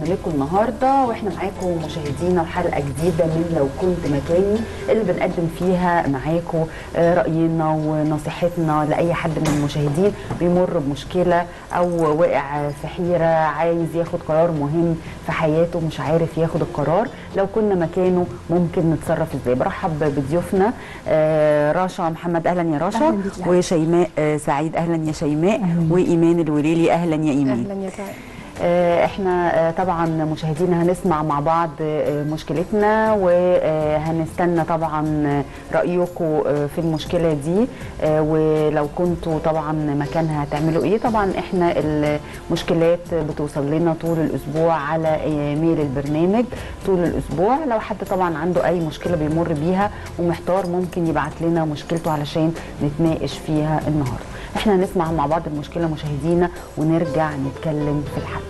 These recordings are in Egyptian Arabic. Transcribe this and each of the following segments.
لكم النهارده واحنا معاكم مشاهدينا وحلقه جديده من لو كنت مكاني اللي بنقدم فيها معاكم آه، راينا ونصيحتنا لاي حد من المشاهدين بيمر بمشكله او واقع في حيره عايز ياخد قرار مهم في حياته مش عارف ياخد القرار لو كنا مكانه ممكن نتصرف ازاي برحب بضيوفنا آه، رشا محمد اهلا يا رشا أهلاً بيك يا وشيماء آه، سعيد اهلا يا شيماء وايمان الوليلي اهلا يا ايمان اهلا يا سعيد آه، احنا آه، طبعا مشاهدينا هنسمع مع بعض آه، مشكلتنا وهنستنى طبعا آه، رايكم آه، في المشكله دي آه، ولو كنتوا طبعا مكانها هتعملوا ايه طبعا احنا المشكلات بتوصل لنا طول الاسبوع على آه، ميل البرنامج طول الاسبوع لو حد طبعا عنده اي مشكله بيمر بيها ومحتار ممكن يبعت لنا مشكلته علشان نتناقش فيها النهارده احنا هنسمع مع بعض المشكله مشاهدينا ونرجع نتكلم في الحل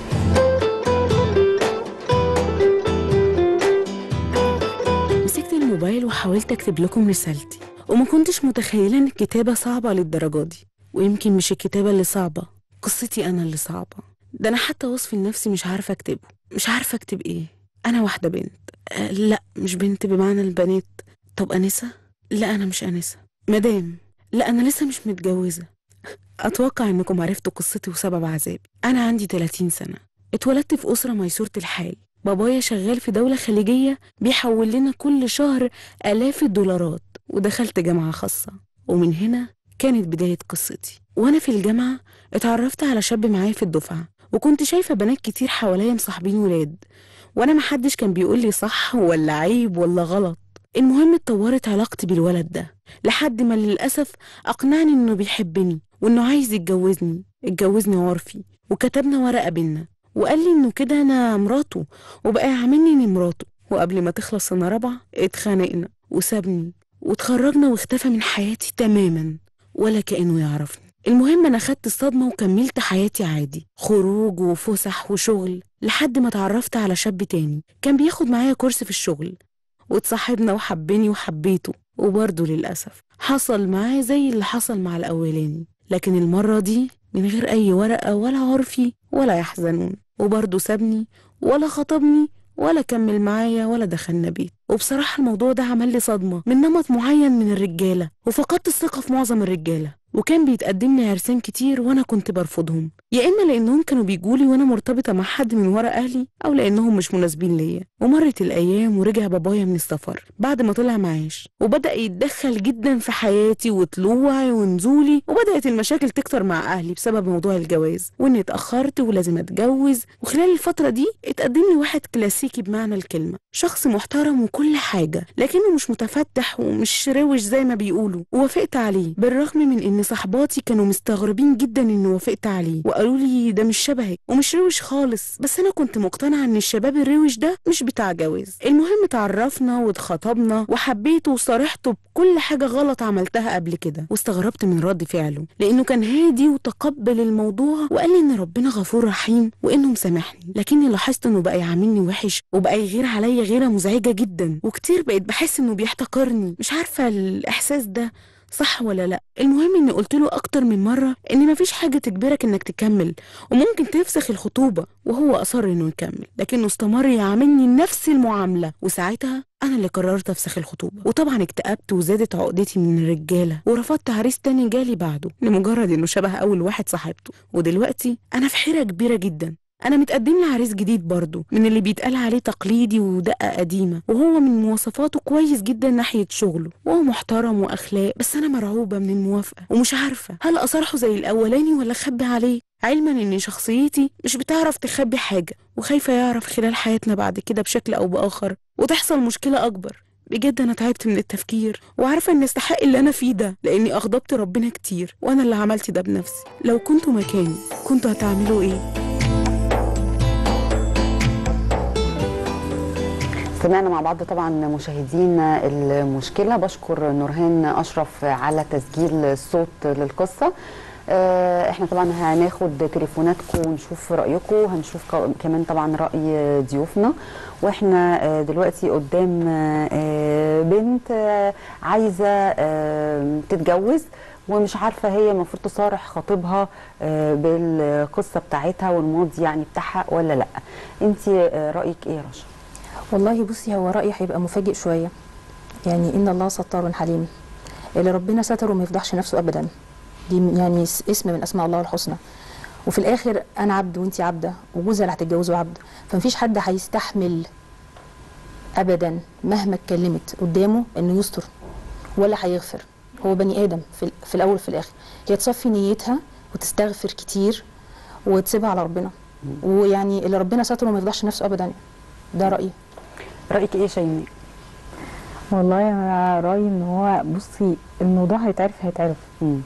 مسكت الموبايل وحاولت اكتب لكم رسالتي وما كنتش متخيله ان الكتابه صعبه للدرجه دي ويمكن مش الكتابه اللي صعبه قصتي انا اللي صعبه ده انا حتى وصفي لنفسي مش عارفه اكتبه مش عارفه اكتب ايه انا واحده بنت أه لا مش بنت بمعنى البنات طب انسه لا انا مش انسه مدام لا انا لسه مش متجوزه اتوقع انكم عرفتوا قصتي وسبب عذابي انا عندي 30 سنه اتولدت في اسره ميسوره الحال بابايا شغال في دولة خليجية بيحول لنا كل شهر آلاف الدولارات ودخلت جامعة خاصة ومن هنا كانت بداية قصتي وأنا في الجامعة اتعرفت على شاب معايا في الدفعة وكنت شايفة بنات كتير حواليا مصاحبين ولاد وأنا محدش كان بيقول لي صح ولا عيب ولا غلط المهم اتطورت علاقتي بالولد ده لحد ما للأسف أقنعني إنه بيحبني وإنه عايز يتجوزني اتجوزني عرفي وكتبنا ورقة بينا وقال لي إنه كده أنا مراته وبقى يعاملني إني مراته وقبل ما تخلص سنة رابعة اتخانقنا وسابني واتخرجنا واختفى من حياتي تماما ولا كأنه يعرفني المهم أنا خدت الصدمة وكملت حياتي عادي خروج وفسح وشغل لحد ما اتعرفت على شاب تاني كان بياخد معايا كورس في الشغل واتصاحبنا وحبني وحبيته وبرضه للأسف حصل معاه زي اللي حصل مع الأولاني لكن المرة دي من غير أي ورقة ولا عرفي ولا يحزنون وبرضه سابني ولا خطبني ولا كمل معايا ولا دخلنا بيت وبصراحة الموضوع ده عمل لي صدمة من نمط معين من الرجالة وفقدت الثقة في معظم الرجالة وكان بيتقدم لي عرسان كتير وانا كنت برفضهم يا اما لانهم كانوا بيجولي وانا مرتبطه مع حد من ورا اهلي او لانهم مش مناسبين ليا ومرت الايام ورجع بابايا من السفر بعد ما طلع معاش وبدا يتدخل جدا في حياتي وطلوعي ونزولي وبدات المشاكل تكتر مع اهلي بسبب موضوع الجواز واني اتاخرت ولازم اتجوز وخلال الفتره دي اتقدم لي واحد كلاسيكي بمعنى الكلمه شخص محترم وكل حاجه لكنه مش متفتح ومش روش زي ما بيقولوا ووافقت عليه بالرغم من ان صحباتي كانوا مستغربين جدا اني وافقت عليه وقالوا لي ده مش شبهك ومش روش خالص بس انا كنت مقتنعه ان الشباب الروش ده مش بتاع جواز المهم اتعرفنا واتخطبنا وحبيته وصارحته بكل حاجه غلط عملتها قبل كده واستغربت من رد فعله لانه كان هادي وتقبل الموضوع وقال لي ان ربنا غفور رحيم وانه مسامحني لكني لاحظت انه بقى يعاملني وحش وبقى يغير عليا غيره مزعجه جدا وكتير بقيت بحس انه بيحتقرني مش عارفه الاحساس ده صح ولا لا المهم اني قلت له اكتر من مره ان مفيش حاجه تجبرك انك تكمل وممكن تفسخ الخطوبه وهو اصر انه يكمل لكنه استمر يعاملني نفس المعامله وساعتها انا اللي قررت افسخ الخطوبه وطبعا اكتئبت وزادت عقدتي من الرجاله ورفضت عريس تاني جالي بعده لمجرد انه شبه اول واحد صاحبته ودلوقتي انا في حيره كبيره جدا انا متقدم لي عريس جديد برضه من اللي بيتقال عليه تقليدي ودقه قديمه وهو من مواصفاته كويس جدا ناحيه شغله وهو محترم واخلاق بس انا مرعوبه من الموافقه ومش عارفه هل اصارحه زي الاولاني ولا اخبي عليه علما ان شخصيتي مش بتعرف تخبي حاجه وخايفه يعرف خلال حياتنا بعد كده بشكل او باخر وتحصل مشكله اكبر بجد انا تعبت من التفكير وعارفه اني استحق اللي انا فيه ده لاني اغضبت ربنا كتير وانا اللي عملت ده بنفسي لو كنتوا مكاني كنتوا هتعملوا ايه سمعنا مع بعض طبعا مشاهدينا المشكله بشكر نورهان اشرف على تسجيل الصوت للقصه آه، احنا طبعا هناخد تليفوناتكم ونشوف رايكم هنشوف ك- كمان طبعا راي ضيوفنا واحنا آه، دلوقتي قدام آه، بنت آه، عايزه آه، تتجوز ومش عارفه هي المفروض تصارح خطيبها آه، بالقصه بتاعتها والماضي يعني بتاعها ولا لا انت آه، رايك ايه يا رشا والله بصي هو رأيي هيبقى مفاجئ شوية يعني إن الله ستار حليم اللي ربنا ستره ما يفضحش نفسه أبدا دي يعني اس- اسم من أسماء الله الحسنى وفي الآخر أنا عبد وأنتي عبدة وجوزها اللي هتتجوزوا عبد فمفيش حد هيستحمل أبدا مهما اتكلمت قدامه إنه يستر ولا هيغفر هو بني آدم في, ال- في الأول وفي الآخر هي تصفي نيتها وتستغفر كتير وتسيبها على ربنا ويعني اللي ربنا ستره ما يفضحش نفسه أبدا ده رأيي رايك ايه يا شيماء والله انا رايي ان هو بصي الموضوع هيتعرف هيتعرف مم.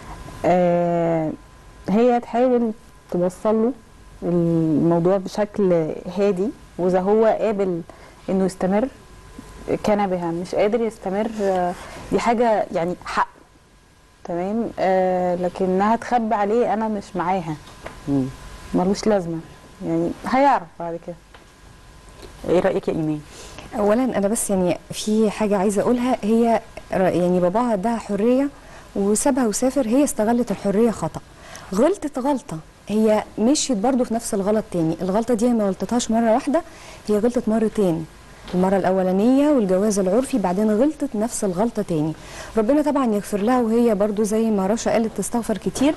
آه هي تحاول توصل له الموضوع بشكل هادي واذا هو قابل انه يستمر كان بها مش قادر يستمر آه، دي حاجه يعني حق تمام آه لكنها تخبي عليه انا مش معاها مم. ملوش لازمه يعني هيعرف بعد كده ايه رايك يا ايمان اولا انا بس يعني في حاجه عايزه اقولها هي ر- يعني باباها اداها حريه وسابها وسافر هي استغلت الحريه خطا غلطت غلطه هي مشيت برضو في نفس الغلط تاني الغلطه دي هي ما غلطتهاش مره واحده هي غلطت مرتين المرة الأولانية والجواز العرفي بعدين غلطت نفس الغلطة تاني ربنا طبعا يغفر لها وهي برضو زي ما رشا قالت تستغفر كتير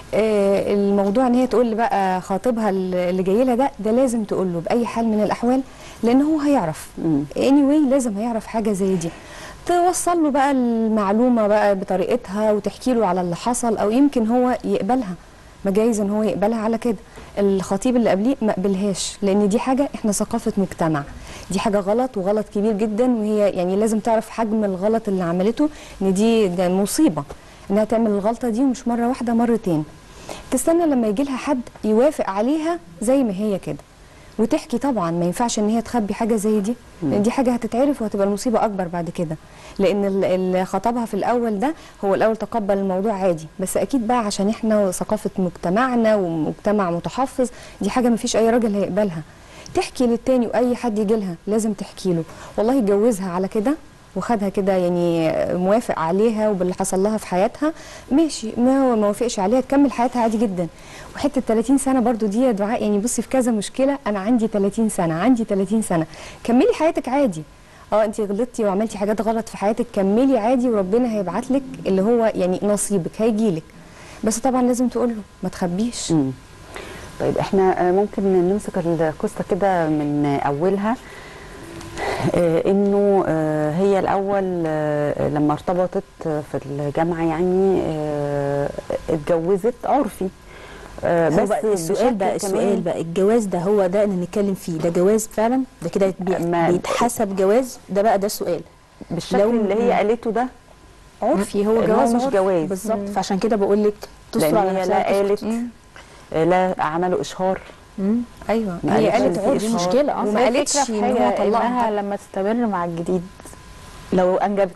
آه الموضوع ان هي تقول بقى خاطبها اللي جاي لها ده ده لازم تقول له بأي حال من الأحوال لأن هو هيعرف مم. anyway لازم هيعرف حاجة زي دي توصل له بقى المعلومة بقى بطريقتها وتحكي له على اللي حصل أو يمكن هو يقبلها ما جايز ان هو يقبلها على كده الخطيب اللي قبليه ما قبلهاش لان دي حاجه احنا ثقافه مجتمع دي حاجه غلط وغلط كبير جدا وهي يعني لازم تعرف حجم الغلط اللي عملته ان دي ده مصيبه انها تعمل الغلطه دي مش مره واحده مرتين تستنى لما يجي لها حد يوافق عليها زي ما هي كده وتحكي طبعا ما ينفعش ان هي تخبي حاجه زي دي لان دي حاجه هتتعرف وهتبقى المصيبه اكبر بعد كده لان ال- اللي خطبها في الاول ده هو الاول تقبل الموضوع عادي بس اكيد بقى عشان احنا ثقافه مجتمعنا ومجتمع متحفظ دي حاجه ما فيش اي راجل هيقبلها تحكي للتاني واي حد يجي لها لازم تحكي له والله اتجوزها على كده وخدها كده يعني موافق عليها وباللي حصل لها في حياتها ماشي ما هو ما وافقش عليها تكمل حياتها عادي جدا وحته 30 سنه برضو دي يا دعاء يعني بصي في كذا مشكله انا عندي 30 سنه عندي 30 سنه كملي حياتك عادي اه انت غلطتي وعملتي حاجات غلط في حياتك كملي عادي وربنا هيبعت لك اللي هو يعني نصيبك هيجي لك بس طبعا لازم تقول له ما تخبيش مم. طيب احنا آه، ممكن نمسك القصه كده من آه، اولها آه، انه آه، هي الاول آه، لما ارتبطت آه، في الجامعه يعني آه، اتجوزت عرفي آه، هو بس بقى السؤال بقى بشكل السؤال كمان بقى الجواز ده هو ده اللي نتكلم فيه ده جواز فعلا ده كده بي- ما- بيتحسب جواز ده بقى ده السؤال بالشكل لو- اللي هي قالته ده عرفي هو إن هو جواز مش عرفي. جواز. بالظبط فعشان كده بقول لك تستر لان على هي نفسها لا وتسكت. قالت آه، لا عملوا اشهار مم. ايوه ما هي قالتش قالت إن في عرفي دي مشكله وما اصلا قالتش الفكرة في إن هو حاجة طلقها. انها لما تستمر مع الجديد لو انجبت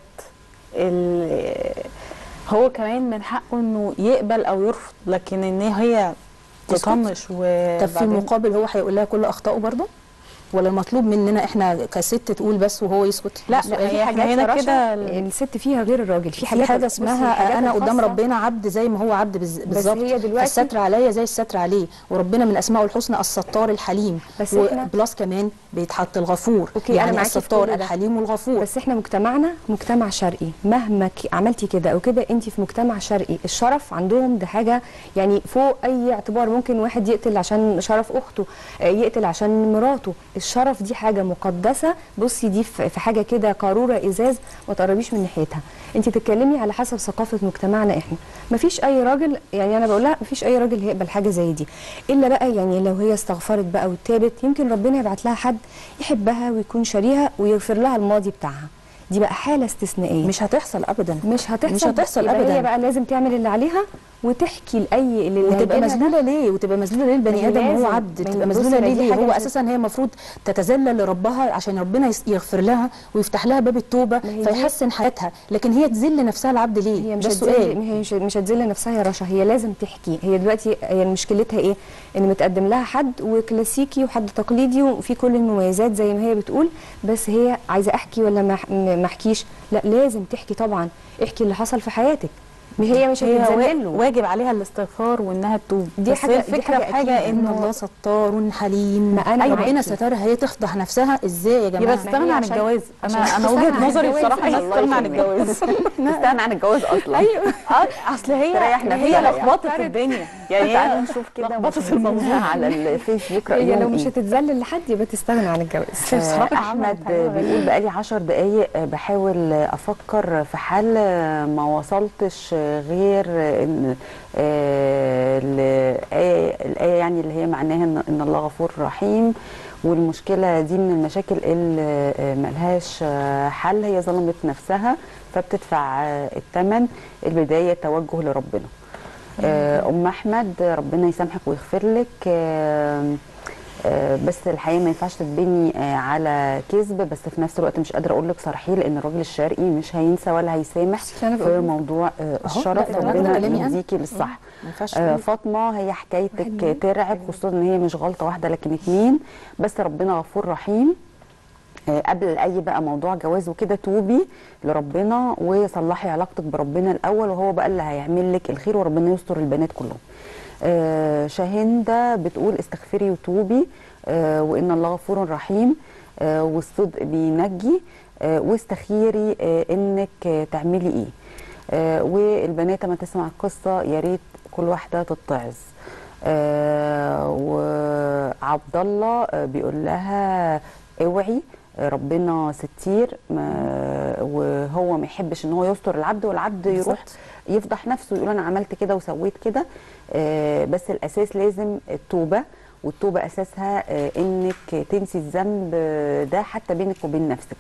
ال- هو كمان من حقه انه يقبل او يرفض لكن ان هي تسكت. تطنش طب وبعدين في المقابل هو هيقول لها كل اخطائه برضه ولا المطلوب مننا احنا كست تقول بس وهو يسكت لا لا هي في حاجات هنا يا رشا كده الست فيها غير الراجل في في حاجات حاجه بصي، اسمها الحاجات انا قدام الخاصة ربنا عبد زي ما هو عبد بز- بالظبط هي دلوقتي- فالستر عليا زي الستر عليه وربنا من اسمائه الحسنى الستار الحليم بس إحنا- وبلس كمان بيتحط الغفور أوكي، أنا يعني معاكي في الستار كل ده. الحليم والغفور بس احنا مجتمعنا مجتمع شرقي مهما ك- عملتي كده او كده انت في مجتمع شرقي الشرف عندهم ده حاجه يعني فوق اي اعتبار ممكن واحد يقتل عشان شرف اخته آه، يقتل عشان مراته الشرف دي حاجه مقدسه بصي دي في في حاجه كده قاروره ازاز ما تقربيش من ناحيتها انت تتكلمي على حسب ثقافه مجتمعنا احنا مفيش اي راجل يعني انا بقول لها مفيش اي راجل هيقبل حاجه زي دي الا بقى يعني لو هي استغفرت بقى وتابت يمكن ربنا يبعت لها حد يحبها ويكون شاريها ويغفر لها الماضي بتاعها دي بقى حاله استثنائيه مش هتحصل ابدا مش هتحصل مش هتحصل يبقى أبداً. هي بقى لازم تعمل اللي عليها وتحكي لاي اللي وتبقى هيجيلها ده. مذلوله ليه وتبقى مذلوله ليه ما البني هي ادم وهو لازم. عبد ما هي تبقى بصي، مذلوله ما ليه دي ليه حاجة هو مش- اساسا هي المفروض تتذلل لربها عشان ربنا يس- يغفر لها ويفتح لها باب التوبه ما هي دي- فيحسن حياتها لكن هي تذل نفسها العبد ليه هي مش ده هتذل السؤال هي مش مش هتذل نفسها يا رشا هي لازم تحكي هي دلوقتي هي مشكلتها ايه ان متقدم لها حد وكلاسيكي وحد تقليدي وفي كل المميزات زي ما هي بتقول بس هي عايزه احكي ولا ما ما احكيش لا لازم تحكي طبعا احكي اللي حصل في حياتك هي مش هي هتتذلل له وا- واجب عليها الاستغفار وانها تتوب دي بس حاجة- هي دي الفكره حاجة في حاجه أكيد. ان انه الله ستار حليم ما أنا ربنا معاكي. سترها هي تفضح نفسها ازاي يا يبقى جماعه تستغنى هي عن عشان- الجواز انا عشان انا تستغنى وجهه عن نظري الجواز. بصراحه انها الله تستغنى عن يكرمك. الجواز نستغنى عن الجواز اصلا ايوه اه اصل هي تريح نفسها هي يعني. لخبطت الدنيا يعني تعالوا هي نشوف كده لخبطت مشاهدينا الموضوع. على الفيسبوك هي لو رايهم مش ايه هتتذلل لحد يبقى تستغنى عن الجواز آه، بصراحة احمد عملت حاجة غريبة. بيقول بقالي عشر دقايق آه، بحاول آه، افكر في حل آه، ما وصلتش آه، غير آه، ان آه، الآية الآية يعني اللي هي معناها ان إن الله غفور رحيم والمشكلة دي من المشاكل اللي آه، ملهاش آه، حل هي ظلمت نفسها فبتدفع آه، الثمن البداية توجه لربنا آه، ام احمد ربنا يسامحك ويغفر لك آه، آه، بس الحقيقه ما ينفعش تتبني آه، على كذب بس في نفس الوقت مش قادره اقول لك صرحيه لان الراجل الشرقي مش هينسى ولا هيسامح أنا في بقول- موضوع آه، أهو، الشرف لا، ده ربنا كلامي أنا. يهديكي للصح ما ينفعش آه، تقول. فاطمه هي حكايتك ترعب خصوصا ان هي مش غلطه واحده لكن اتنين بس ربنا غفور رحيم آه، قبل اي بقى موضوع جواز وكده توبي لربنا وصلحي علاقتك بربنا الاول وهو بقى اللي هيعمل لك الخير وربنا يستر البنات كلهم آه، شاهندة بتقول استغفري وتوبي آه، وان الله غفور رحيم آه، والصدق بينجي آه، واستخيري آه، انك آه، تعملي ايه آه، والبنات لما تسمع القصه يا ريت كل واحده تتعظ آه، وعبد الله آه، بيقول لها اوعي آه، ربنا ستير ما وهو ما يحبش ان هو يستر العبد والعبد يروح بالظبط. يفضح نفسه يقول انا عملت كده وسويت كده آه، بس الاساس لازم التوبه والتوبه اساسها آه، انك تنسي الذنب آه، ده حتى بينك وبين نفسك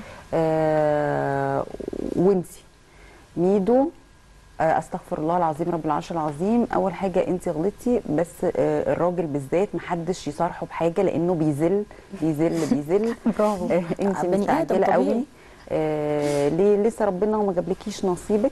آه، وانسي ميدو آه، استغفر الله العظيم رب العرش العظيم اول حاجه انت غلطتي بس آه، الراجل بالذات محدش يصارحه بحاجه لانه بيذل بيذل بيذل برافو آه، انت بني آدم مستعجله طبيعي. قوي آه ليه لسه ربنا ما جابلكيش نصيبك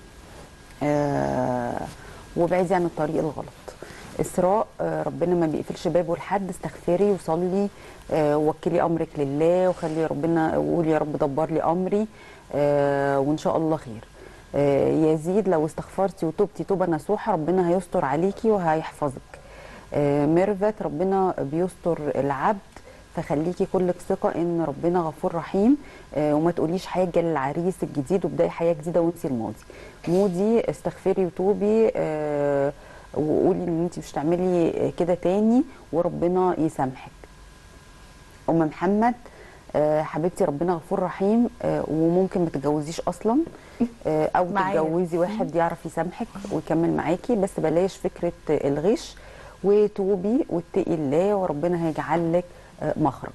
آه وابعدي عن الطريق الغلط اسراء آه ربنا ما بيقفلش بابه لحد استغفري وصلي آه وكلي امرك لله وخلي ربنا وقولي يا رب دبر لي امري آه وان شاء الله خير آه يزيد لو استغفرتي وتوبتي توبه نصوحه ربنا هيستر عليكي وهيحفظك آه ميرفت ربنا بيستر العبد فخليكي كلك ثقه ان ربنا غفور رحيم آه وما تقوليش حاجه للعريس الجديد وابداي حياه جديده وانسي الماضي مودي استغفري وتوبي آه وقولي ان انت مش تعملي كده تاني وربنا يسامحك ام محمد آه حبيبتي ربنا غفور رحيم آه وممكن ما تتجوزيش اصلا آه او معايا. تتجوزي واحد يعرف يسامحك ويكمل معاكي بس بلاش فكره الغش وتوبي واتقي الله وربنا هيجعل لك آه مخرج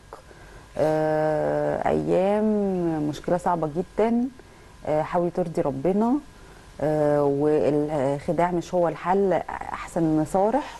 آه ايام مشكله صعبه جدا آه حاوي ترضي ربنا آه والخداع مش هو الحل احسن نصارح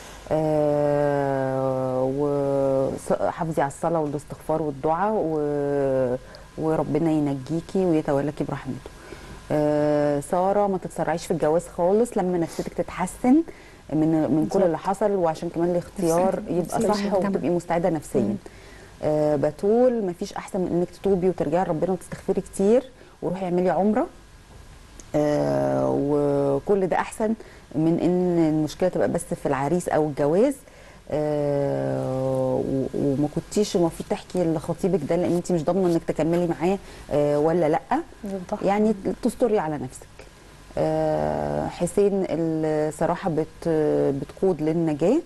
آه وحافظي على الصلاه والاستغفار والدعاء و- وربنا ينجيكي ويتولاكي برحمته آه ساره ما تتسرعيش في الجواز خالص لما نفسيتك تتحسن من من كل اللي حصل وعشان كمان الاختيار يبقى نفسية صح المجتمع. وتبقي مستعده نفسيا آه بتول مفيش احسن من انك تتوبي وترجعي لربنا وتستغفري كتير وروحي اعملي عمره آه وكل ده احسن من ان المشكله تبقى بس في العريس او الجواز آه و- وما كنتيش المفروض تحكي لخطيبك ده لان انت مش ضامنه انك تكملي معاه آه ولا لا يعني تستري على نفسك آه حسين الصراحه بت بتقود للنجاه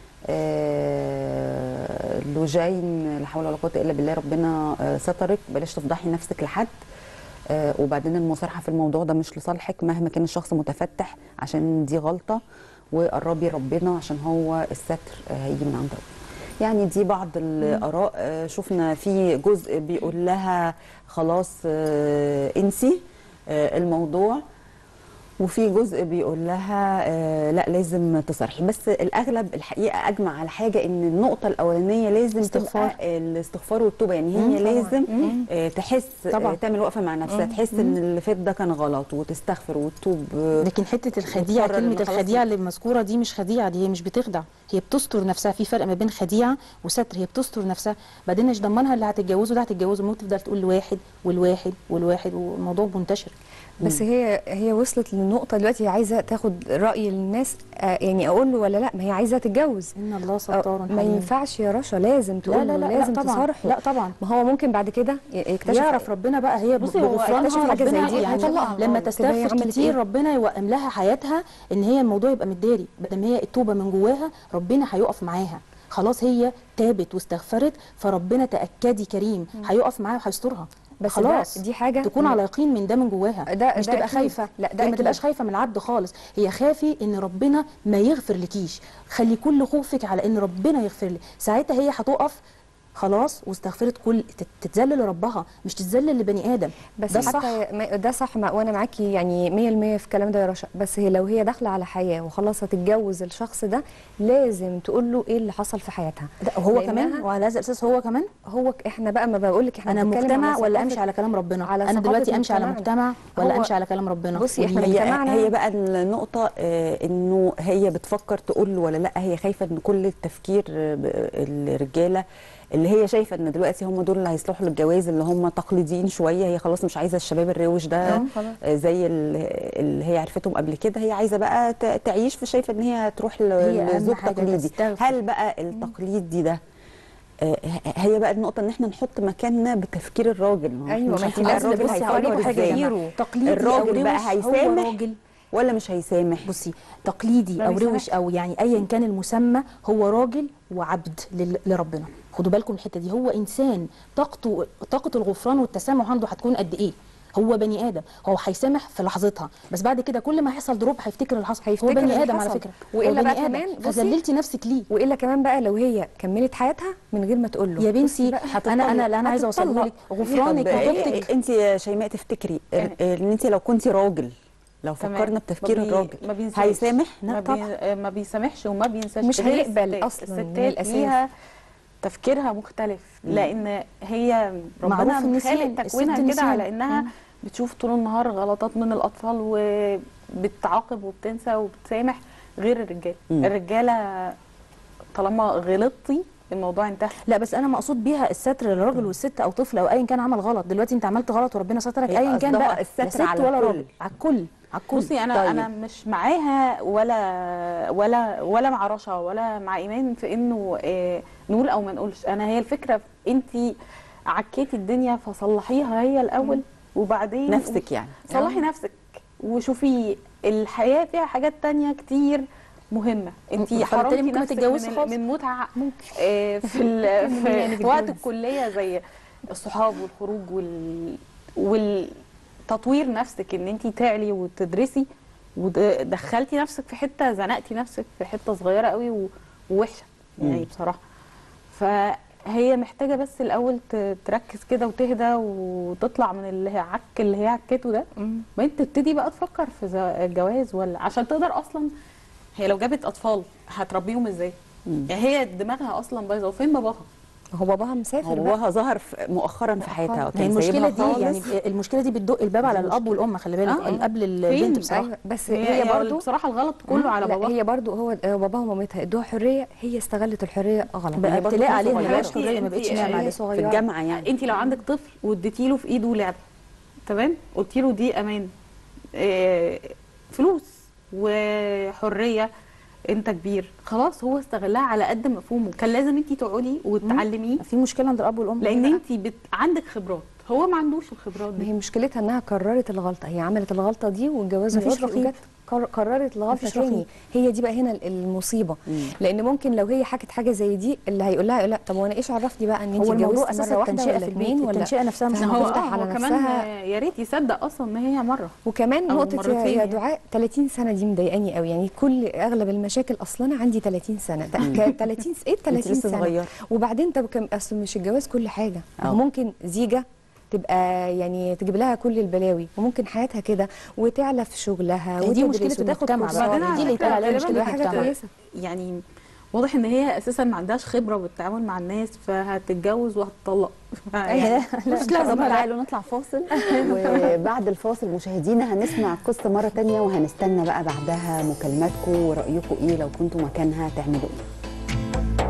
آه لوجين لا حول ولا قوه الا بالله ربنا آه سترك بلاش تفضحي نفسك لحد آه وبعدين المصارحه في الموضوع ده مش لصالحك مهما كان الشخص متفتح عشان دي غلطه وقربي ربنا عشان هو الستر آه هيجي من عند ربنا يعني دي بعض الاراء آه شفنا في جزء بيقول لها خلاص آه انسي آه الموضوع وفي جزء بيقول لها آه لا لازم تصرحي بس الاغلب الحقيقه اجمع على حاجه ان النقطه الاولانيه لازم استغفار. تبقى الاستغفار والتوبه يعني هي مم، طبعاً. لازم آه تحس طبعاً. آه تعمل وقفه مع نفسها تحس ان اللي فات ده كان غلط وتستغفر وتتوب آه لكن حته الخديعه وتقرر كلمه إن خلاص الخديعه اللي مذكوره دي مش خديعه دي هي مش بتخدع هي بتستر نفسها في فرق ما بين خديعه وستر هي بتستر نفسها بعدين مش ضمنها اللي هتتجوزه ده هتتجوزه ممكن تفضل تقول لواحد والواحد والواحد والموضوع منتشر بس هي هي وصلت للنقطه دلوقتي هي عايزه تاخد راي الناس آه، يعني اقول له ولا لا ما هي عايزه تتجوز ان الله آه، ستار ما حليم ينفعش يا رشا لازم تقول لا لا له لا, لازم لا طبعا تصارحه لا طبعا ما هو ممكن بعد كده ي- يكتشف يعرف ربنا بقى هي بصي، هو بغفرانها يكتشف حاجة زي ربنا دي، يعني هيطلقها. لما تبقى هي تستغفر عملت كتير إيه؟ ربنا يوئم لها حياتها ان هي الموضوع يبقى متداري بدل ما هي التوبه من جواها ربنا هيقف معاها خلاص هي تابت واستغفرت فربنا تاكدي كريم هيقف معاها وهيسترها بس خلاص ده- دي حاجة تكون على يقين من ده من جواها ده- مش ده تبقى أكيد. خايفه لا، ده هي ما أكيد. تبقاش خايفه من العبد خالص هي خافي ان ربنا ما يغفر لكيش خلي كل خوفك على ان ربنا يغفر لك ساعتها هي هتقف خلاص واستغفرت كل تت- تتذلل لربها مش تتذلل لبني ادم بس ده ده صح حتى ما- ده صح مع وانا معاكي يعني 100% في الكلام ده يا رشا بس هي لو هي داخله على حياه وخلاص هتتجوز الشخص ده لازم تقول له ايه اللي حصل في حياتها ده هو لأنها- كمان وعلى هذا الاساس هو كمان هو ك- احنا بقى ما بقول لك احنا انا بنتكلم مجتمع على ولا ثقافة- امشي على كلام ربنا على انا ثقافة دلوقتي امشي على مجتمعنا. مجتمع ولا هو- امشي على كلام ربنا بصي احنا هي مجتمعنا هي بقى النقطة آه، انه هي بتفكر تقول له ولا لا هي خايفة ان كل التفكير آه، ب- الرجالة اللي هي شايفة ان دلوقتي هم دول اللي هيصلحوا للجواز اللي هم تقليديين شوية هي خلاص مش عايزة الشباب الروش ده آه، خلاص. آه، زي ال- اللي هي عرفتهم قبل كده هي عايزة بقى ت- تعيش فشايفة ان هي تروح ل- هي أهم لزوج حاجة تقليدي تستغفر. هل بقى التقليدي ده آه، هي بقى النقطة ان احنا نحط مكاننا بتفكير الراجل ما هو إحنا أيوة، مش ما أنت عارفين بقى لازم الراجل تبصي هيفكر عليه ازاي بحاجة تقليدي الراجل أو بقى روش، هو هيسامح راجل ولا مش هيسامح بصي تقليدي ما او بيسامحش. روش او يعني ايا كان المسمى هو راجل وعبد لل- لربنا خدوا بالكم من الحته دي هو انسان طاقته طاقه الغفران والتسامح عنده هتكون قد ايه هو بني ادم هو هيسامح في لحظتها بس بعد كده كل ما هيحصل دروب هيفتكر اللي حصل هو هيفتكر بني اللي ادم على حصل. فكره وإلا هو بقى بني آدم. كمان بصي- فذللتي نفسك ليه والا كمان بقى لو هي كملت حياتها من غير ما تقول له يا بصي بنتي بقى انا انا اللي انا عايزه اوصله هتتطلق. لك غفرانك طب وتوبتك انت يا شيماء تفتكري ان ان انت لو كنتي راجل لو تمام. فكرنا بتفكير ما بي- الراجل ما بينساش. هيسامح ما, طبعا. بي... ما بيسامحش وما بينساش مش غير هيقبل الستات. أصلاً من الستات الأساس. ليها تفكيرها مختلف لان هي معروف ربنا النسيان. خالق الست تكوينها كده نسيان. على انها بتشوف طول النهار غلطات من الاطفال وبتعاقب وبتنسى وبتسامح غير الرجال مم. الرجاله طالما غلطتي الموضوع انتهى لا بس انا مقصود بيها الستر للراجل والست او طفل او ايا كان عمل غلط دلوقتي انت عملت غلط وربنا سترك هي ايا كان قصدها بقى الستر لا ست على ولا الكل. راجل على الكل على الكل بصي انا طيب. طيب. انا مش معاها ولا ولا ولا مع رشا ولا مع ايمان في انه آه نقول او ما نقولش انا هي الفكره انت عكيتي الدنيا فصلحيها هي الاول وبعدين نفسك يعني صلحي نفسك وشوفي الحياه فيها حاجات تانية كتير مهمه انت فبالتالي حرمتي ممكن ما نفسك تتجوزي من, خالص. من متعه آه في ال- في, في وقت الكليه زي الصحاب والخروج وال والتطوير نفسك ان انت تعلي وتدرسي ودخلتي نفسك في حته زنقتي نفسك في حته صغيره قوي و- ووحشه يعني مم. بصراحه فهي محتاجه بس الاول ت- تركز كده وتهدى وتطلع من اللي هي عك اللي هي عكته ده بعدين تبتدي بقى تفكر في ز- الجواز ولا عشان تقدر اصلا هي لو جابت اطفال هتربيهم ازاي؟ مم. يعني هي دماغها اصلا بايظه وفين باباها؟ هو باباها مسافر هو بقى. باباها ظهر في- مؤخرا في حياتها ما هي كان المشكله سايبها دي خالص. يعني المشكله دي بتدق الباب على الاب والام خلي بالك آه، آه. قبل فين؟ البنت بصراحه أيوة بس هي, هي برضو بصراحه الغلط كله على لا باباها هي برضو هو هو باباها ومامتها ادوها حريه هي استغلت الحريه غلط بقى هي برضو ابتلاء كانت عليها ما صغيرة. بقاش حريه ما بقتش انتي- نعمه هي عليها في صغيره الجامعه يعني انت لو عندك طفل واديتي له في ايده لعبه تمام قلتي له دي امان آه، فلوس وحريه انت كبير خلاص هو استغلها على قد مفهومه كان لازم انت تقعدي وتعلميه في مشكله عند الاب والام لان انت بت... عندك خبرات هو ما عندوش الخبرات ما دي هي مشكلتها انها قررت الغلطه هي عملت الغلطه دي والجواز مفيش فضل رقيب. وجت قر- قررت الغلطه مفيش تاني رقيب. هي دي بقى هنا المصيبه مم. لان ممكن لو هي حكت حاجه زي دي اللي هيقول لها لا طب وانا ايش عرفني بقى ان انت هو الموضوع اتجوزتي اساسا مره واحده التنشئه ولا في اتنين البيت ولا التنشئه نفسها مش فهو هو مظبوطه هتفتح اه على هو كمان نفسها. آه، يا ريت يصدق اصلا ان هي مره وكمان أو نقطة يا, مرتين يا يعني. دعاء 30 سنة دي مضايقاني قوي يعني كل أغلب المشاكل أصلا أنا عندي 30 سنة ده ك- 30 س- إيه 30 لسه سنة صغيرة. وبعدين طب كم أصل مش الجواز كل حاجة ما هو أه. ممكن زيجة تبقى يعني تجيب لها كل البلاوي وممكن حياتها كده وتعلى في شغلها هي دي وتدرس مشكله وتاخد المجتمع كورسات. بقى بعدين دي اللي يتقال عليها على مشكله فكرة تبقى حاجة المجتمع كويسة يعني واضح ان هي اساسا ما عندهاش خبره بالتعامل مع الناس فهتتجوز وهتطلق يعني مش لازم تعالوا نطلع فاصل وبعد الفاصل مشاهدينا هنسمع القصه مره تانية وهنستنى بقى بعدها مكالماتكم ورايكم ايه لو كنتوا مكانها تعملوا ايه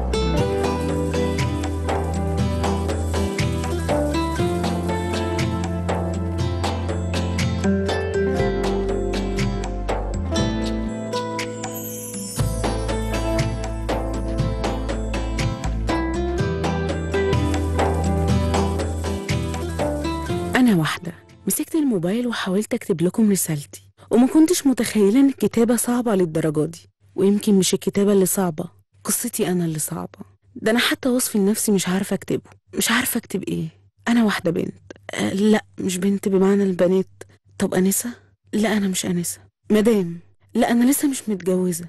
أنا واحدة مسكت الموبايل وحاولت أكتب لكم رسالتي وما كنتش متخيلة إن الكتابة صعبة للدرجة دي ويمكن مش الكتابة اللي صعبة قصتي أنا اللي صعبة ده أنا حتى وصفي لنفسي مش عارفة أكتبه مش عارفة أكتب إيه أنا واحدة بنت أه لا مش بنت بمعنى البنات طب أنسة؟ لا أنا مش أنسة مدام لا أنا لسه مش متجوزة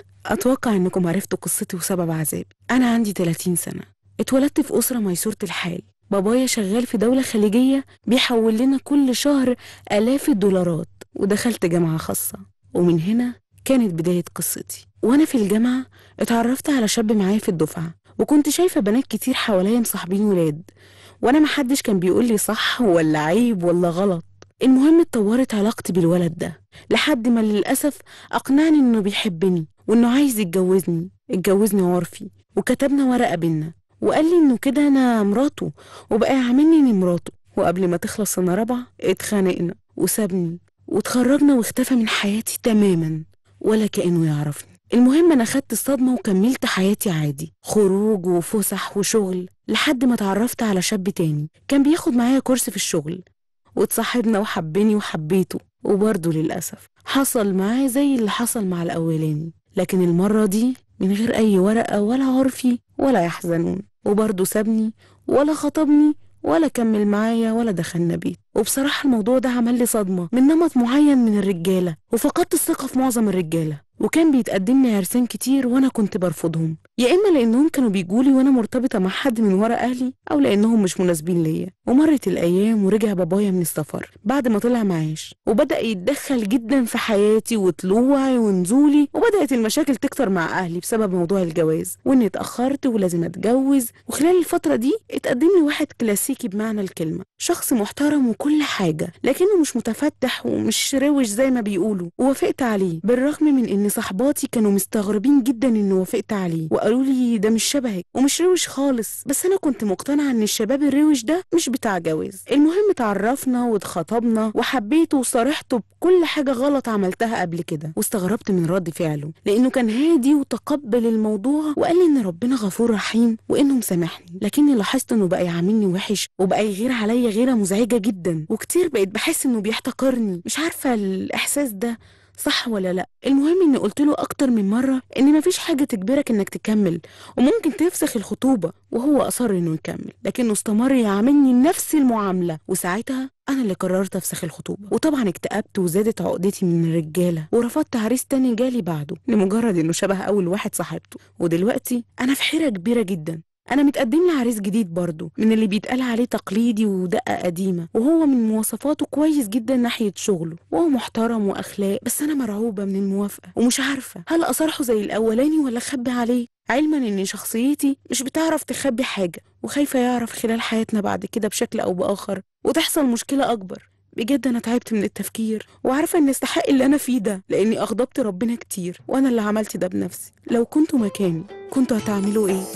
أتوقع إنكم عرفتوا قصتي وسبب عذابي أنا عندي 30 سنة اتولدت في أسرة ميسورة الحال بابايا شغال في دولة خليجية بيحول لنا كل شهر آلاف الدولارات ودخلت جامعة خاصة ومن هنا كانت بداية قصتي وأنا في الجامعة اتعرفت على شاب معايا في الدفعة وكنت شايفة بنات كتير حواليا مصاحبين ولاد وأنا محدش كان بيقول لي صح ولا عيب ولا غلط المهم اتطورت علاقتي بالولد ده لحد ما للأسف أقنعني إنه بيحبني وإنه عايز يتجوزني اتجوزني عرفي وكتبنا ورقة بينا وقال لي إنه كده أنا مراته وبقى يعاملني إني مراته وقبل ما تخلص سنة رابعة اتخانقنا وسابني واتخرجنا واختفى من حياتي تماما ولا كأنه يعرفني المهم أنا خدت الصدمة وكملت حياتي عادي خروج وفسح وشغل لحد ما اتعرفت على شاب تاني كان بياخد معايا كورس في الشغل واتصاحبنا وحبني وحبيته وبرضه للأسف حصل معاه زي اللي حصل مع الأولاني لكن المرة دي من غير أي ورقة ولا عرفي ولا يحزنون وبرضه سابني ولا خطبني ولا كمل معايا ولا دخلنا بيت وبصراحة الموضوع ده عمل لي صدمة من نمط معين من الرجالة وفقدت الثقة في معظم الرجالة وكان بيتقدم لي عرسان كتير وانا كنت برفضهم يا اما لانهم كانوا بيجولي وانا مرتبطه مع حد من ورا اهلي او لانهم مش مناسبين ليا ومرت الايام ورجع بابايا من السفر بعد ما طلع معاش وبدا يتدخل جدا في حياتي وطلوعي ونزولي وبدات المشاكل تكتر مع اهلي بسبب موضوع الجواز واني اتاخرت ولازم اتجوز وخلال الفتره دي اتقدم لي واحد كلاسيكي بمعنى الكلمه شخص محترم وكل حاجه لكنه مش متفتح ومش روش زي ما بيقولوا ووافقت عليه بالرغم من ان صحباتي كانوا مستغربين جدا اني وافقت عليه وقالوا لي ده مش شبهك ومش روش خالص بس انا كنت مقتنعه ان الشباب الروش ده مش بتاع جواز المهم اتعرفنا واتخطبنا وحبيته وصارحته بكل حاجه غلط عملتها قبل كده واستغربت من رد فعله لانه كان هادي وتقبل الموضوع وقال لي ان ربنا غفور رحيم وانه مسامحني لكني لاحظت انه بقى يعاملني وحش وبقى يغير عليا غيره مزعجه جدا وكتير بقيت بحس انه بيحتقرني مش عارفه الاحساس ده صح ولا لا المهم اني قلت له اكتر من مره ان مفيش حاجه تجبرك انك تكمل وممكن تفسخ الخطوبه وهو اصر انه يكمل لكنه استمر يعاملني نفس المعامله وساعتها انا اللي قررت افسخ الخطوبه وطبعا اكتئبت وزادت عقدتي من الرجاله ورفضت عريس تاني جالي بعده لمجرد انه شبه اول واحد صاحبته ودلوقتي انا في حيره كبيره جدا انا متقدم لي عريس جديد برضه من اللي بيتقال عليه تقليدي ودقه قديمه وهو من مواصفاته كويس جدا ناحيه شغله وهو محترم واخلاق بس انا مرعوبه من الموافقه ومش عارفه هل اصارحه زي الاولاني ولا اخبي عليه علما ان شخصيتي مش بتعرف تخبي حاجه وخايفه يعرف خلال حياتنا بعد كده بشكل او باخر وتحصل مشكله اكبر بجد انا تعبت من التفكير وعارفه اني استحق اللي انا فيه ده لاني اغضبت ربنا كتير وانا اللي عملت ده بنفسي لو كنتوا مكاني كنتوا هتعملوا ايه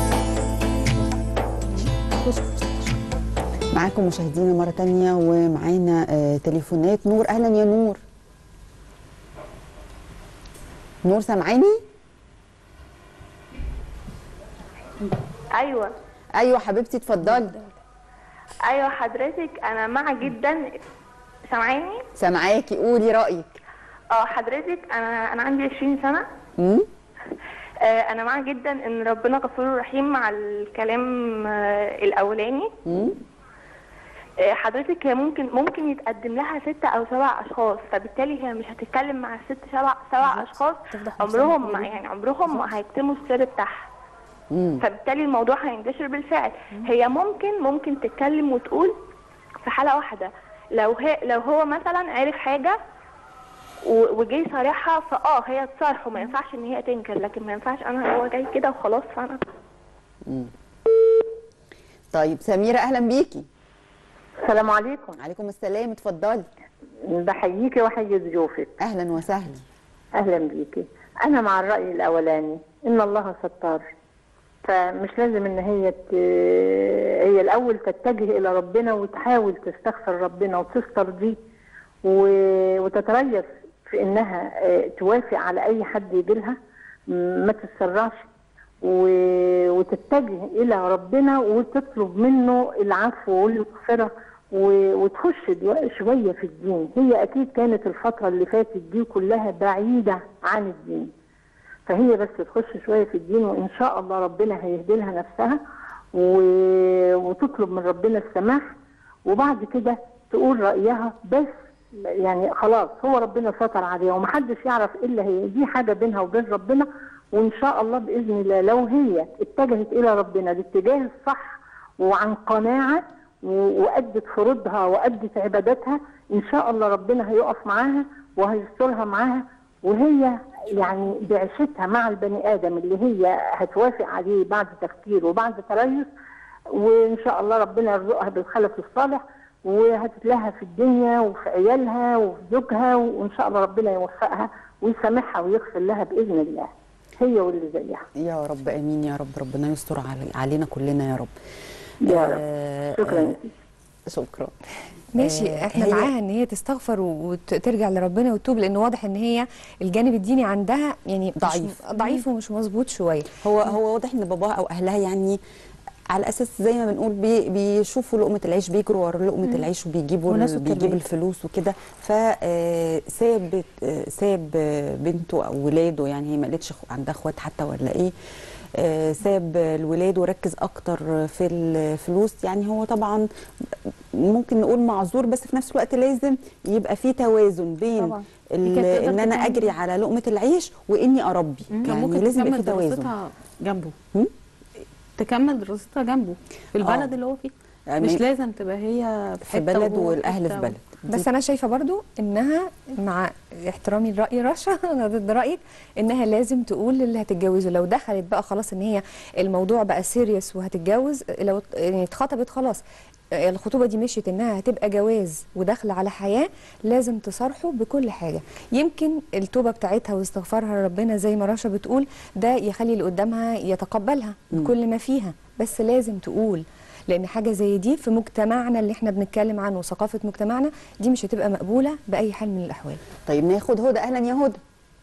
معاكم مشاهدينا مرة تانية ومعانا آه تليفونات نور أهلا يا نور نور سامعاني؟ ايوه أيوة حبيبتي اتفضلي ايوه حضرتك انا مع جدا سامعاني سامعاكي قولي رأيك اه حضرتك انا انا عندي 20 سنه مم؟ آه انا مع جدا ان ربنا غفور رحيم مع الكلام آه الاولاني مم؟ آه حضرتك هي ممكن ممكن يتقدم لها ستة او سبع اشخاص فبالتالي هي مش هتتكلم مع الست سبع سبع اشخاص تفضح نفسها. عمرهم ما يعني عمرهم ما هيكتموا السر بتاعها مم. فبالتالي الموضوع هينتشر بالفعل هي ممكن ممكن تتكلم وتقول في حالة واحدة لو هي لو هو مثلا عرف حاجة و- وجاي صارحها فاه هي تصارحه ما ينفعش ان هي تنكر لكن ما ينفعش انا هو جاي كده وخلاص فانا طيب سميرة أهلا بيكي السلام عليكم عليكم السلام اتفضلي بحييكي واحيي ضيوفك أهلا وسهلا اهلا بيكي انا مع الراي الاولاني ان الله ستار فمش لازم ان هي ت... هي الاول تتجه الى ربنا وتحاول تستغفر ربنا وتستر دي و... وتتريث في انها آه، توافق على اي حد يجيلها م- ما تتسرعش و... وتتجه الى ربنا وتطلب منه العفو والمغفره و- وتخش دو- شويه في الدين هي اكيد كانت الفتره اللي فاتت دي كلها بعيده عن الدين فهي بس تخش شويه في الدين وان شاء الله ربنا هيهدي لها نفسها و... وتطلب من ربنا السماح وبعد كده تقول رايها بس يعني خلاص هو ربنا ستر عليها ومحدش يعرف الا هي دي حاجه بينها وبين ربنا وان شاء الله باذن الله لو هي اتجهت الى ربنا الاتجاه الصح وعن قناعه و- وادت فروضها وادت عباداتها ان شاء الله ربنا هيقف معاها وهيسترها معاها وهي يعني بعيشتها مع البني ادم اللي هي هتوافق عليه بعد تفكير وبعد تريث وان شاء الله ربنا يرزقها بالخلف الصالح وهتتلهى في الدنيا وفي عيالها وفي زوجها وان شاء الله ربنا يوفقها ويسامحها ويغفر لها باذن الله هي واللي زيها يا رب امين يا رب ربنا يستر علي علينا كلنا يا رب يا رب. آه، شكرا آه، شكرا ماشي آه، احنا هي- معاها ان هي تستغفر وترجع لربنا وتتوب لان واضح ان هي الجانب الديني عندها يعني مش- ضعيف. ضعيف ومش مظبوط شويه هو هو واضح ان باباها او اهلها يعني على اساس زي ما بنقول بي بيشوفوا لقمه العيش بيجروا ورا لقمه العيش وبيجيبوا وناس ال- التربية. بيجيب الفلوس وكده فساب ساب آه، بنته او ولاده يعني هي ما قالتش أخو- عندها اخوات حتى ولا ايه آه، ساب الولاد وركز اكتر في الفلوس يعني هو طبعا ممكن نقول معذور بس في نفس الوقت لازم يبقى في توازن بين طبعا. ال- دي كانت تقدر ان انا تكمل. اجري على لقمه العيش واني اربي كان يعني ممكن لازم يبقى تكمل في توازن دراستها جنبه هم؟ تكمل دراستها جنبه في البلد آه. اللي هو فيه يعني مش لازم تبقى هي في حتة بلد وهو والاهل حتة في و- بلد بس انا شايفه برضو انها مع احترامي لراي رشا انا ضد رايك انها لازم تقول للي هتتجوزه لو دخلت بقى خلاص ان هي الموضوع بقى سيريس وهتتجوز لو يعني اتخطبت خلاص الخطوبه دي مشيت انها هتبقى جواز وداخله على حياه لازم تصارحه بكل حاجه يمكن التوبه بتاعتها واستغفارها لربنا زي ما رشا بتقول ده يخلي اللي قدامها يتقبلها بكل ما فيها بس لازم تقول لان حاجه زي دي في مجتمعنا اللي احنا بنتكلم عنه وثقافه مجتمعنا دي مش هتبقى مقبوله باي حال من الاحوال طيب ناخد هدى اهلا يا هدى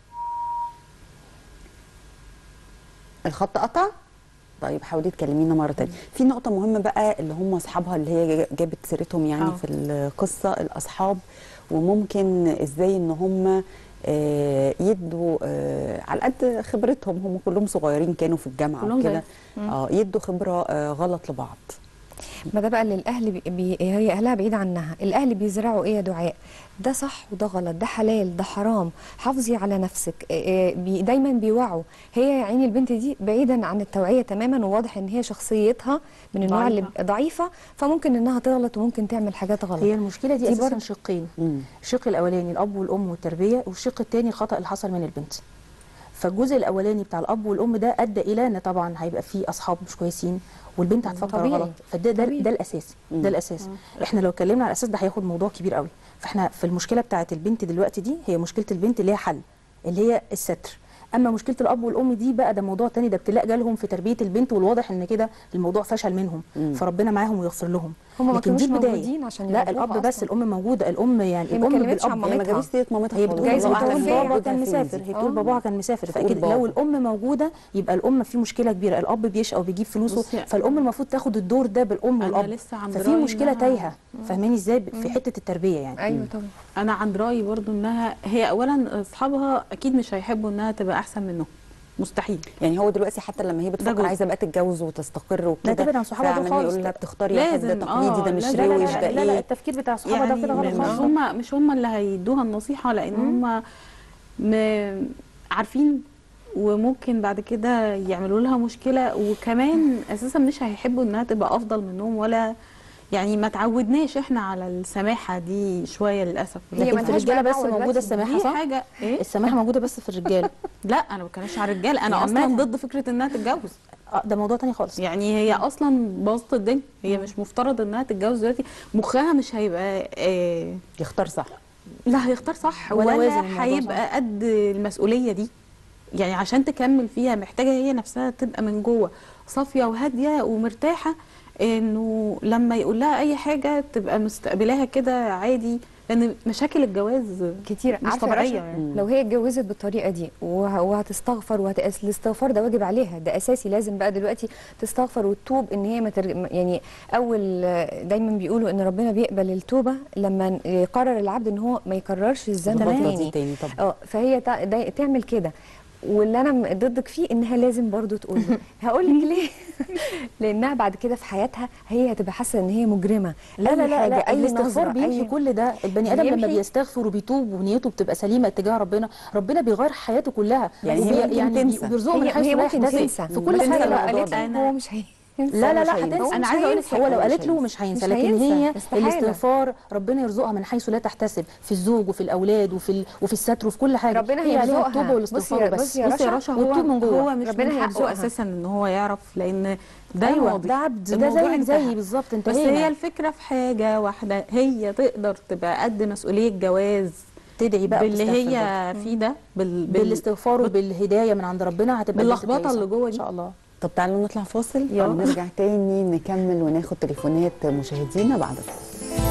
الخط قطع طيب حاولي تكلمينا مره تانية في نقطه مهمه بقى اللي هم اصحابها اللي هي جابت سيرتهم يعني آه. في القصه الاصحاب وممكن ازاي ان هم آه، يدوا آه، على قد خبرتهم هم كلهم صغيرين كانوا في الجامعه كلهم وكده زي- اه يدوا خبره آه، غلط لبعض ما ده بقى اللي الاهل بي بي هي اهلها بعيد عنها الاهل بيزرعوا ايه يا دعاء ده صح وده غلط ده حلال ده حرام حافظي على نفسك إيه إيه بي دايما بيوعوا هي يا عيني البنت دي بعيدا عن التوعيه تماما وواضح ان هي شخصيتها من النوع اللي ضعيفة. ضعيفه فممكن انها تغلط وممكن تعمل حاجات غلط هي المشكله دي, دي اساسا برضه- شقين مم. الشق الاولاني الاب والام والتربيه والشق الثاني الخطا اللي حصل من البنت فالجزء الاولاني بتاع الاب والام ده ادى الى ان طبعا هيبقى فيه اصحاب مش كويسين والبنت هتفكر طبيعي. غلط فده ده, طبيعي. ده الاساس ده الاساس احنا لو اتكلمنا على الاساس ده هياخد موضوع كبير قوي فاحنا في المشكله بتاعه البنت دلوقتي دي هي مشكله البنت اللي هي حل اللي هي الستر اما مشكله الاب والام دي بقى ده موضوع تاني ده ابتلاء جالهم في تربيه البنت والواضح ان كده الموضوع فشل منهم فربنا معاهم ويغفر لهم هما ما لكن دي كانوش البداية. موجودين عشان لا يربوها الاب بس أصلاً. الام موجوده الام يعني هي ما الام كلمتش عن بالاب هي ما مامتها. جابتش سيره مامتها هي خالص. بتقول جايز الله بتقول أعلم متوفية. بابا وجودها كان فين مسافر دي. هي بتقول آه. باباها كان مسافر فتقول فاكيد بابا. لو الام موجوده يبقى الام في مشكله كبيره الاب بيشقى وبيجيب فلوسه بصي، فالام المفروض تاخد الدور ده بالام أنا والاب لسه عند ففي رأيي مشكله إنها- تايهه فاهماني ازاي في حته التربيه يعني ايوه طبعا انا عند رايي برضو انها هي اولا اصحابها اكيد مش هيحبوا انها تبقى احسن منهم مستحيل يعني هو دلوقتي حتى لما هي ده بتفكر جزء. عايزه بقى تتجوز وتستقر وكده تبعد عن صحابها دول فعمال خالص. يقول لها بتختاري واحد ده لازم، تقليدي ده آه، مش لا، لا، روش ده لا لا ايه التفكير بتاع صحابها يعني ده كده غلط مش خالص هم مش هم اللي هيدوها النصيحه لان هم م- عارفين وممكن بعد كده يعملوا لها مشكله وكمان اساسا مش هيحبوا انها تبقى افضل منهم ولا يعني ما تعودناش احنا على السماحه دي شويه للاسف هي لكن في ملهاش الرجاله بقى بس دعوة موجوده دلوقتي. السماحه دي صح حاجه ايه السماحه موجوده بس في الرجاله لا انا ما بتكلمش على الرجاله انا يا اصلا عمالها. ضد فكره انها تتجوز آه، ده موضوع تاني خالص يعني هي اصلا باظت الدنيا هي مش مفترض انها تتجوز دلوقتي مخها مش هيبقى آه يختار صح لا هيختار صح ولا ولا, وازن الموضوع هيبقى قد المسؤوليه دي يعني عشان تكمل فيها محتاجه هي نفسها تبقى من جوه صافيه وهاديه ومرتاحه انه لما يقول لها اي حاجه تبقى مستقبلاها كده عادي لان مشاكل الجواز كتير مش عارفة طبيعيه رشا؟ يعني لو هي اتجوزت بالطريقه دي وه- وهتستغفر وهتأس... الاستغفار ده واجب عليها ده اساسي لازم بقى دلوقتي تستغفر وتتوب ان هي ما ترج... يعني اول دايما بيقولوا ان ربنا بيقبل التوبه لما يقرر العبد ان هو ما يكررش الذنب الغلطة دي تاني تاني طبعا اه فهي تع- دا- تعمل كده واللي انا م- ضدك فيه انها لازم برضو تقول له هقول لك ليه لانها بعد كده في حياتها هي هتبقى حاسه ان هي مجرمه لا أي لا لا, حاجة، لا اي الاستغفار نظره بيمحي اي كل ده البني ادم لما بيمحي. بيستغفر وبيتوب ونيته بتبقى سليمه اتجاه ربنا ربنا بيغير حياته كلها يعني هي وبي- ممكن يعني تنسى. بيرزقه من هي, حيث هي لا ممكن يحتسب تنسى في كل بس حاجه هي لو بقى. قالت له أنا- هو مش هينسى لا لا مش لا هينسى. هتنسى هو انا مش عايزه اقول لك هينسى. هو لو مش قالت له هينسى. مش هينسى مش لكن هينسى. هي استحالة. الاستغفار ربنا يرزقها من حيث لا تحتسب في الزوج وفي الاولاد وفي ال... وفي الستر وفي كل حاجه ربنا هي عليها هيرزقها. التوبه بصي والاستغفار يا- وبس بصي يا بصي يا رشا، رشا وتتوب من هو جوه. هو مش ربنا من حقه هيرزقها. اساسا ان هو يعرف لان ده ايوه ماضي ده عبد ده الموضوع زيك انتهى. زيي بالظبط بس انتهينا هي الفكره في حاجه واحده هي تقدر تبقى قد مسؤوليه جواز تدعي بقى باللي وتستغفر هي فيه ده بال... بال... بالاستغفار وبالهدايه من عند ربنا هتبقى الناس باللخبطة كويسة. اللي جوه ان دي. شاء الله طب تعالوا نطلع فاصل يلا. ونرجع تاني نكمل وناخد تليفونات مشاهدينا بعد الفاصل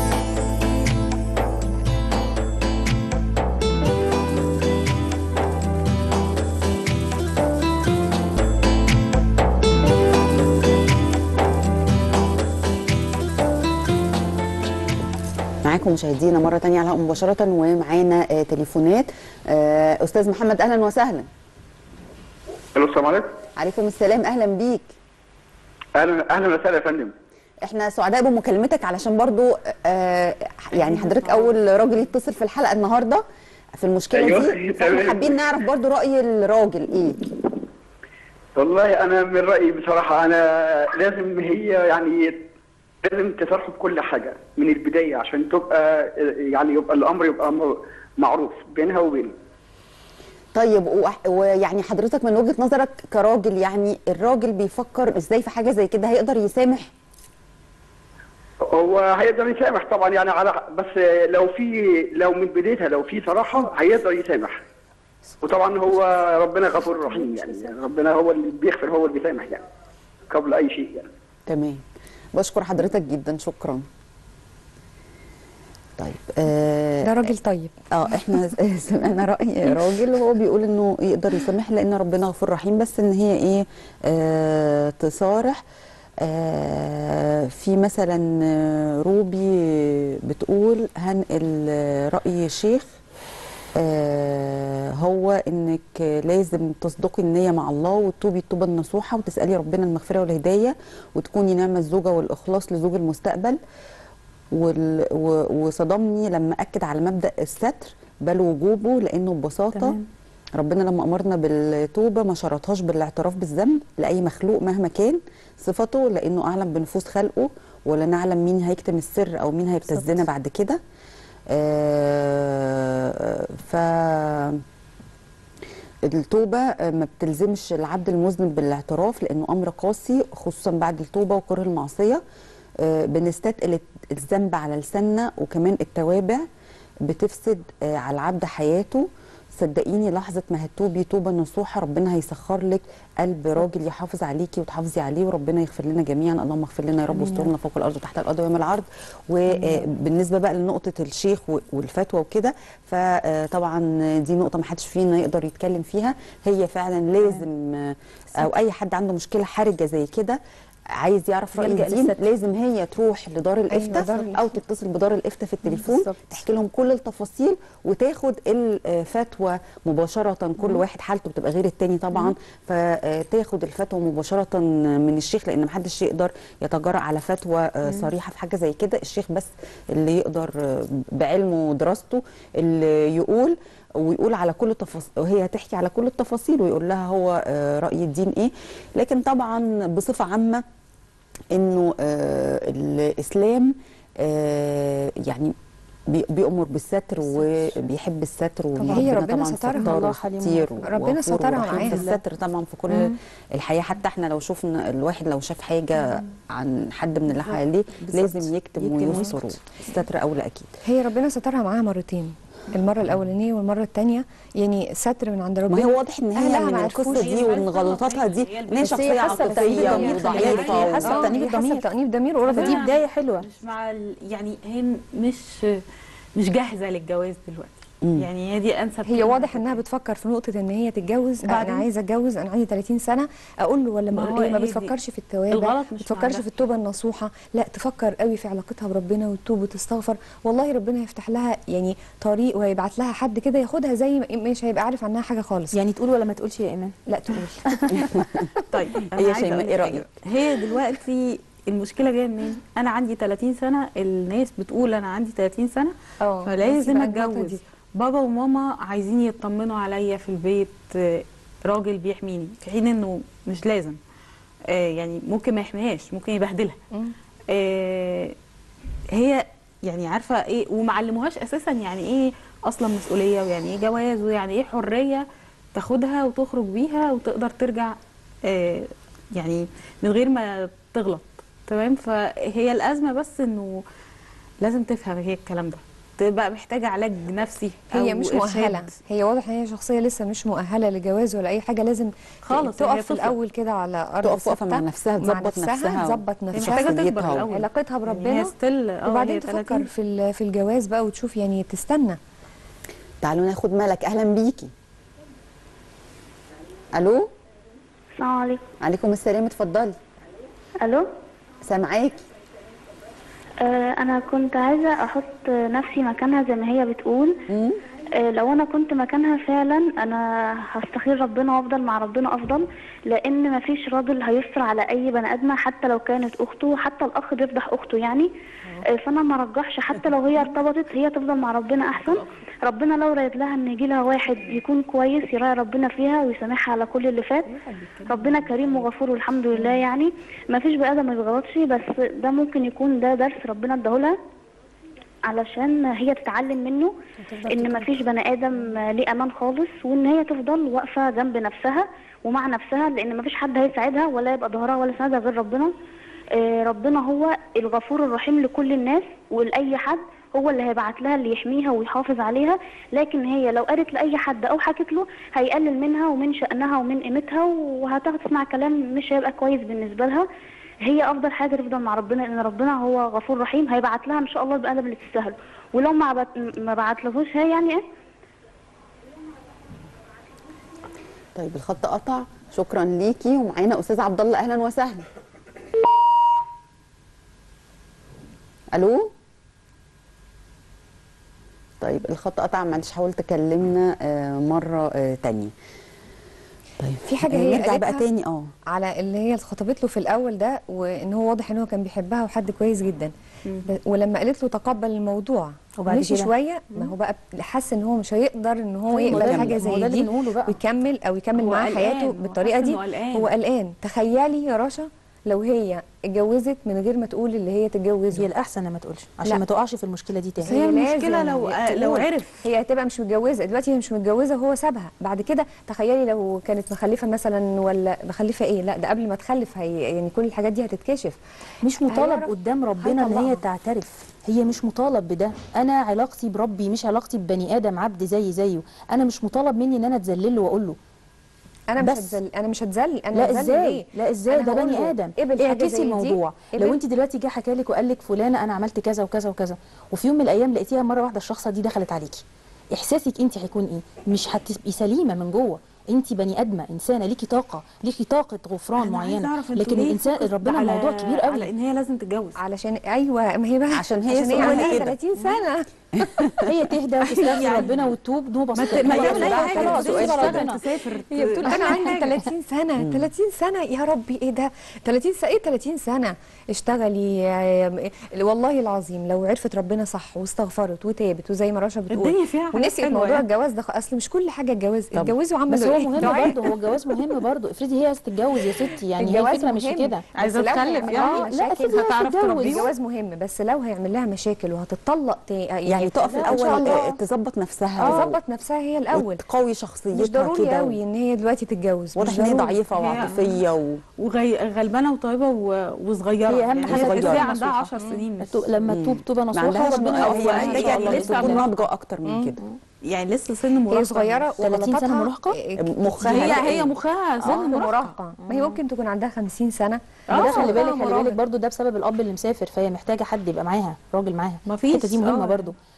معاكم مشاهدينا مرة تانية على الهواء مباشرة ومعانا آه، تليفونات آه، أستاذ محمد أهلا وسهلا الو السلام عليكم عليكم السلام أهلا بيك اهلا اهلا وسهلا يا فندم احنا سعداء بمكالمتك علشان برضو آه يعني حضرتك اول راجل يتصل في الحلقه النهارده في المشكله أيوة، دي فاحنا تمام. حابين نعرف برضو راي الراجل ايه والله انا من رايي بصراحه انا لازم هي يعني لازم تصرف بكل حاجه من البدايه عشان تبقى يعني يبقى الامر يبقى م- معروف بينها وبينه طيب وح- ويعني حضرتك من وجهه نظرك كراجل يعني الراجل بيفكر ازاي في حاجه زي كده هيقدر يسامح هو هيقدر يسامح طبعا يعني على بس لو في لو من بدايتها لو في صراحه هيقدر يسامح وطبعا هو ربنا غفور رحيم يعني ربنا هو اللي بيغفر هو اللي بيسامح يعني قبل اي شيء يعني تمام بشكر حضرتك جدا شكرا طيب آه ده راجل طيب اه احنا سمعنا راي راجل وهو بيقول انه يقدر يسامح لان ربنا غفور رحيم بس ان هي ايه آه تصارح آه في مثلا آه، روبي بتقول هنقل آه، راي شيخ آه هو انك لازم تصدقي النيه مع الله وتتوبي التوبه النصوحه وتسالي ربنا المغفره والهدايه وتكوني نعمه الزوجه والاخلاص لزوج المستقبل وال- و- وصدمني لما اكد على مبدا الستر بل وجوبه لانه ببساطه تمام. ربنا لما امرنا بالتوبه ما شرطهاش بالاعتراف بالذنب لاي مخلوق مهما كان صفته لانه اعلم بنفوس خلقه ولا نعلم مين هيكتم السر او مين هيبتزنا بعد كده آه ف التوبة آه، ما بتلزمش العبد المذنب بالاعتراف لأنه أمر قاسي خصوصا بعد التوبة وكره المعصية آه، بنستثقل الذنب على لساننا وكمان التوابع بتفسد آه، على العبد حياته صدقيني لحظة ما هتوبي توبة نصوحة ربنا هيسخر لك قلب راجل يحافظ عليكي وتحافظي عليه وربنا يغفر لنا جميعا اللهم اغفر لنا يا رب واسترنا فوق الأرض وتحت الأرض ويوم العرض وبالنسبة بقى لنقطة الشيخ و- والفتوى وكده فطبعا دي نقطة ما حدش فينا يقدر يتكلم فيها هي فعلا لازم آه، أو أي حد عنده مشكلة حرجة زي كده عايز يعرف رأي يلجأ الدين للستر. لازم هي تروح لدار الافتاء دار الإفتاء. او تتصل بدار الافتاء في التليفون بالظبط. تحكي لهم كل التفاصيل وتاخد الفتوى مباشره كل واحد حالته بتبقى غير التاني طبعا فتاخد الفتوى مباشره من الشيخ لان محدش يقدر يتجرأ على فتوى آه، صريحه في حاجه زي كده الشيخ بس اللي يقدر آه، بعلمه ودراسته اللي يقول ويقول على كل التفاصيل وهي تحكي على كل التفاصيل ويقول لها هو آه، رأي الدين ايه لكن طبعا بصفه عامه انه آه الاسلام آه يعني بي- بيأمر بالستر وبيحب الستر وإن هي ربنا طبعا سترها. ستار الله حليم وستير وغفور. ربنا وغفور سترها ورحيم. معاها. الستر طبعا في كل الحياه حتى احنا لو شفنا الواحد لو شاف حاجه عن حد من اللي حواليه بالظبط. لازم يكتب يكتب ويستر ويسكت. الستر اولى اكيد هي ربنا سترها معاها مرتين المره الاولانيه والمره الثانيه يعني ستر من عند ما ربنا هي واضح ان هي أهلها من ما عرفوش. القصه دي ومن غلطاتها دي ان هي بس شخصيه حاسة بتأنيب عاطفيه ضمير، خلي بالك، وضعيفه هي حاسة و- آه، بتأنيب هي حاسة ضمير. بتأنيب ضمير وربنا دي بدايه حلوه مش مع ال... يعني هي مش مش جاهزه للجواز دلوقتي مم. يعني هي دي انسب هي كلمة واضح انها بتفكر في نقطه ان هي تتجوز انا وبعدين؟ عايزه اتجوز انا عندي 30 سنه اقول له ولا ما ما اقول هو ايه ما هي دي. بتفكرش في التوابه الغلط ما مش بتفكرش مع ده. في التوبه النصوحه لا تفكر قوي في علاقتها بربنا وتتوب وتستغفر والله ربنا هيفتح لها يعني طريق وهيبعت لها حد كده ياخدها زي ما مش هيبقى عارف عنها حاجه خالص يعني تقول ولا ما تقولش يا ايمان لا تقول طيب أنا هي عايزة شيماء، أقول إيه حاجة. رأيك؟ هي دلوقتي المشكله جايه منين انا عندي 30 سنه الناس بتقول انا عندي 30 سنه اه فلازم بقى النقطة اتجوز دي. بابا وماما عايزين يطمنوا عليا في البيت آه، راجل بيحميني في حين انه مش لازم آه، يعني ممكن ما يحميهاش ممكن يبهدلها مم. آه، هي يعني عارفه ايه ومعلموهاش اساسا يعني ايه اصلا مسؤوليه ويعني ايه جواز ويعني ايه حريه تاخدها وتخرج بيها وتقدر ترجع آه، يعني من غير ما تغلط تمام فهي الازمه بس انه لازم تفهم هي الكلام ده تبقى محتاجه علاج نفسي هي أو مش إرشاد. مؤهله هي واضح ان هي شخصيه لسه مش مؤهله لجواز ولا اي حاجه لازم خالص، هي تقف في طفلة. الاول كده على ارض تقف واقفه مع ثابتة، نفسها مع تظبط نفسها تظبط هي نفسها محتاجه تكبر شخصيتها الاول علاقتها يعني بربنا هي ستيل اه وبعدين هي تفكر 30. في ال- في الجواز بقى وتشوف يعني تستنى تعالوا ناخد ملك اهلا بيكي الو السلام عليكم عليكم السلام اتفضلي الو سامعاكي آه انا كنت عايزه احط نفسي مكانها زي ما هي بتقول مم. آه لو انا كنت مكانها فعلا انا هستخير ربنا وافضل مع ربنا افضل لان مفيش راجل هيسر على اي بني ادمه حتى لو كانت اخته حتى الاخ بيفضح اخته يعني آه فانا ما رجحش حتى لو هي ارتبطت هي تفضل مع ربنا احسن ربنا لو رايد لها ان يجي لها واحد يكون كويس يراعي ربنا فيها ويسامحها على كل اللي فات ربنا كريم وغفور والحمد لله يعني ما فيش بني ادم ما بيغلطش بس ده ممكن يكون ده درس ربنا اداهولها علشان هي تتعلم منه ان ما فيش بني ادم ليه امان خالص وان هي تفضل واقفه جنب نفسها ومع نفسها لان ما فيش حد هيساعدها ولا يبقى ظهرها ولا سندها غير ربنا آه، ربنا هو الغفور الرحيم لكل الناس ولاي حد هو اللي هيبعت لها اللي يحميها ويحافظ عليها لكن هي لو قالت لاي حد او حكت له هيقلل منها ومن شأنها ومن قيمتها وهتاخد تسمع كلام مش هيبقى كويس بالنسبه لها هي افضل حاجه تفضل مع ربنا لان ربنا هو غفور رحيم هيبعت لها ان شاء الله البقلب اللي تستاهله ولو ما بعت ما بعتلهوش هي يعني ايه طيب الخط قطع شكرا ليكي ومعانا استاذ عبد الله اهلا وسهلا الو طيب الخط قطع معلش حاول تكلمنا آه، مره آه، تانية طيب في حاجة آه، هي نرجع بقى قالتها تاني اه على اللي هي اللي خطبت له في الاول ده وان هو واضح ان هو كان بيحبها وحد كويس جدا ب- ولما قالت له تقبل الموضوع وبعد مشي كده؟ شويه ما هو بقى حس ان هو مش هيقدر ان هو أيوة، يقبل ده- حاجه ما هو زي ده اللي دي بنقوله بقى. ويكمل او يكمل هو معاه قلقان، حياته هو بالطريقه حاسس دي إنه قلقان. هو قلقان تخيلي يا رشا لو هي اتجوزت من غير ما تقول اللي هي تتجوزه هي الاحسن ما تقولش عشان لا. ما تقعش في المشكله دي تاني هي المشكلة لازم لو- تقول. لو عرف. هي هتبقى مش متجوزه دلوقتي هي مش متجوزه وهو سابها بعد كده تخيلي لو كانت مخلفه مثلا ولا مخلفه ايه لا ده قبل ما تخلف هي يعني كل الحاجات دي هتتكشف مش مطالب هيعرف قدام ربنا ان هي هيطلعها. تعترف هي مش مطالب بده انا علاقتي بربي مش علاقتي ببني ادم عبد زي زيه انا مش مطالب مني ان انا اتذلل له واقول له انا مش بس. هتزل انا مش هتزل انا لا هتزل ازاي ليه؟ لا ازاي أنا ده هقول بني له ادم قبل حاجة اعكسي زي دي، الموضوع قبل. لو انت دلوقتي جه حكى لك وقال لك فلانه انا عملت كذا وكذا وكذا وفي يوم من الايام لقيتيها مره واحده الشخصه دي دخلت عليكي احساسك انت هيكون ايه مش هتبقي سليمه من جوه انت بني ادمه انسانه ليكي طاقه ليكي طاقه غفران أنا عايزة معينه أعرف أنتوا لكن ليه الانسان فوكس ربنا على- الموضوع كبير على قوي ان هي لازم تتجوز علشان ايوه ما هي بقى عشان هي عشان هي سؤال عندها كده. 30 سنه هي تهدى وتستغفر ربنا وتتوب نوبه ما ت- ما خلاص تعمل اي بقى، حاجه خلاص تسيب وقشطة ربنا ربنا. تسافر هي بتقول انا عندي 30 سنه 30 سنه يا ربي ايه ده 30 سنه ايه 30 سنه اشتغلي آه، والله العظيم لو عرفت ربنا صح واستغفرت وتابت وزي ما رشا بتقول الدنيا فيها حاجات ونسيت حلوة موضوع يعني. الجواز ده اصل مش كل حاجه الجواز طب. اتجوزوا عملوا بس هو ايه مهم دعاء. برضه هو الجواز مهم برضه افرضي هي عايزه تتجوز يا ستي يعني هي الجواز الفكره مش في مهم، كده بس عايزة لو تخلف هيعمل يعني؟ لها لا، مشاكل أكيد هتعرف هتتجوز. تربيه. الجواز مهم بس لو هيعمل لها مشاكل وهتطلق ت- يعني تقف لا، إن شاء الاول الله. آه، تظبط نفسها تظبط نفسها هي الاول تقوي شخصيتها مش ضروري كده قوي ان هي دلوقتي تتجوز واضح مش ان هي ضروري. ضعيفه هي- وعاطفيه و... وغلبانه وطيبه و- وصغيره هي أهم يعني حاجة هي التوبة هي عندها نصوحة. 10 سنين مش التو- لما تتوب توبه ما نصوحه عندهاش ربنا بقى يغفر هي لها. محتاجة محتاجه يعني لسه تكون مراهقة. ناضجه اكتر من كده يعني لسه سن مراهقه هي صغيره 30 سنة وغلطاتها مراهقة؟ مخها هي لا. هي مخها سن سن مراهقه مراهقه ما هي ممكن تكون عندها 50 سنه ما ده آه، خلي بالك آه، خلي مراهق. بالك برضو ده بسبب الاب اللي مسافر فهي محتاجه حد يبقى معاها راجل معاها مفيش، الحته دي مهمه آه. برضو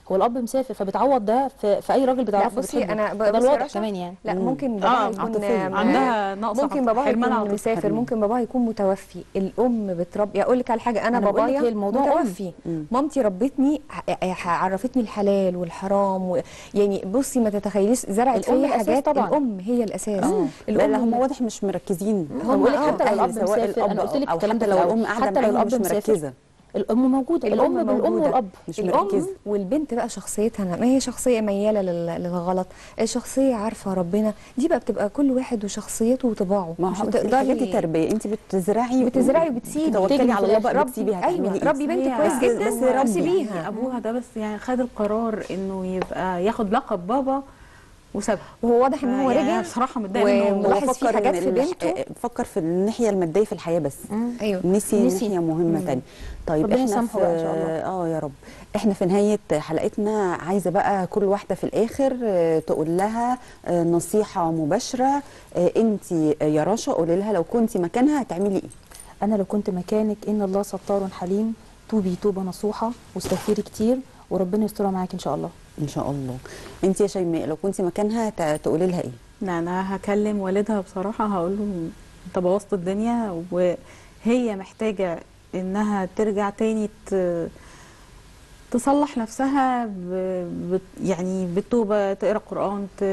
هو الاب مسافر فبتعوض ده في, في اي راجل لا بتعرفه بصي بتحبه. انا فده بصي يا الواضح رشا، كمان يعني لا مم. ممكن اه باباها يكون عاطفية آم، عندها نقص ممكن عاطفي. باباها حرمان يكون عاطفي. مسافر حرمان. ممكن باباها يكون متوفي الام بتربي اقول لك على حاجه انا, أنا بقول لك بابايا هي الموضوع أم. متوفي مامتي ربتني ع- ع- عرفتني الحلال والحرام و... يعني بصي ما تتخيليش زرعت الأم فيا الأساس حاجات طبعا. الام هي الاساس اه لا لا هم اللي- واضح مش مركزين انا بقول لك آه، حتى لو أهل الاب سواء مسافر الأب انا قلت لك أو الكلام حتى ده لو في الأول. الأم قاعدة حتى لو معاهم الاب مش مسافر مركزة. الام موجوده الام الام بالام موجودة. والاب مش الام مركزة والبنت بقى شخصيتها ما هي شخصيه مياله لل- للغلط الشخصيه عارفه ربنا دي بقى بتبقى كل واحد وشخصيته وطباعه ما مش هو هتقدري- الحاجات دي تربيه انت بتزرعي بتزرعي وبتسيبي توكلي تجني على في الله بقى الآخر. بتسيبي ربي- هتعملي ايوه ايه ربي بنتك هي- كويس بس- جدا بس ربي. سيبيها ابوها ده بس يعني خد القرار انه يبقى ياخد لقب بابا وسابها وهو واضح ان هو يعني رجع أنا بصراحه متضايقه و- منه ولاحظ في فكر حاجات إن في الح- بنته. فكر في الناحيه الماديه في الحياه بس ايوه نسي نسي. ناحيه مهمه تانية طيب ربنا احنا يسامحه في بقى إن شاء الله. اه يا رب احنا في نهايه حلقتنا عايزه بقى كل واحده في الاخر آه، تقول لها آه، نصيحه مباشره انت يا رشا قولي لها لو كنت مكانها هتعملي ايه انا لو كنت مكانك ان الله ستار حليم توبي توبه نصوحه واستغفري كتير وربنا يسترها معاك ان شاء الله ان شاء الله انت يا شيماء لو كنت مكانها ت- تقولي لها ايه لا انا هكلم والدها بصراحه هقول له انت بوظت الدنيا وهي محتاجه انها ترجع تاني ت... تصلح نفسها ب... ب... يعني بالتوبه تقرا قران ت...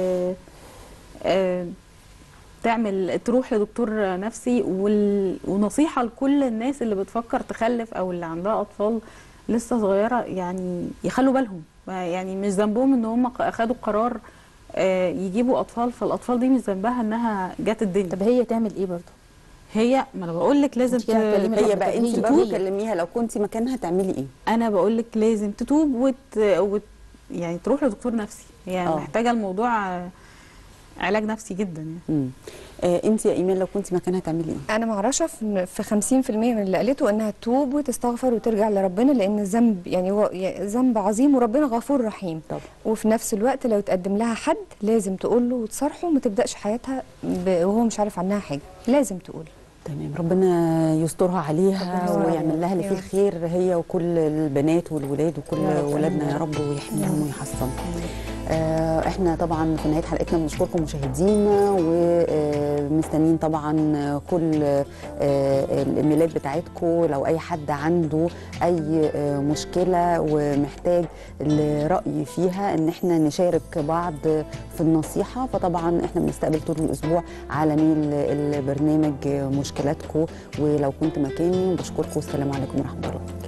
آه، تعمل تروح لدكتور نفسي وال... ونصيحه لكل الناس اللي بتفكر تخلف او اللي عندها اطفال لسه صغيره يعني يخلوا بالهم يعني مش ذنبهم ان هم اخدوا قرار آه، يجيبوا اطفال فالاطفال دي مش ذنبها انها جت الدنيا طب هي تعمل ايه برضه هي ما انا بقول لك لازم أنت كده ت- هتكلمي هي الأب بقى طب انت هي بقى هي. كلميها لو كنت مكانها تعملي ايه انا بقول لك لازم تتوب وت... وت... يعني تروح لدكتور نفسي يعني آه. محتاجه الموضوع آه، علاج نفسي جدا يعني امم آه انت يا ايمان لو كنت مكانها تعملي ايه انا مع رشا في في 50% من اللي قالته انها تتوب وتستغفر وترجع لربنا لان الذنب يعني هو ي- ذنب عظيم وربنا غفور رحيم طبعا وفي نفس الوقت لو تقدم لها حد لازم تقول له وتصارحه وما تبداش حياتها ب- وهو مش عارف عنها حاجه لازم تقول تمام ربنا يسترها عليها ربنا يسترها. ويعمل لها اللي يا فيه رب. الخير هي وكل البنات والولاد وكل يا رب. ولادنا يا رب ويحميهم ويحصنهم آه احنا طبعا في نهايه حلقتنا بنشكركم مشاهدينا ومستنيين طبعا كل آه الايميلات بتاعتكم لو اي حد عنده اي آه مشكله ومحتاج لراي فيها ان احنا نشارك بعض في النصيحه فطبعا احنا بنستقبل طول الاسبوع على ميل البرنامج مشكلاتكم ولو كنت مكاني بشكركم والسلام عليكم ورحمه الله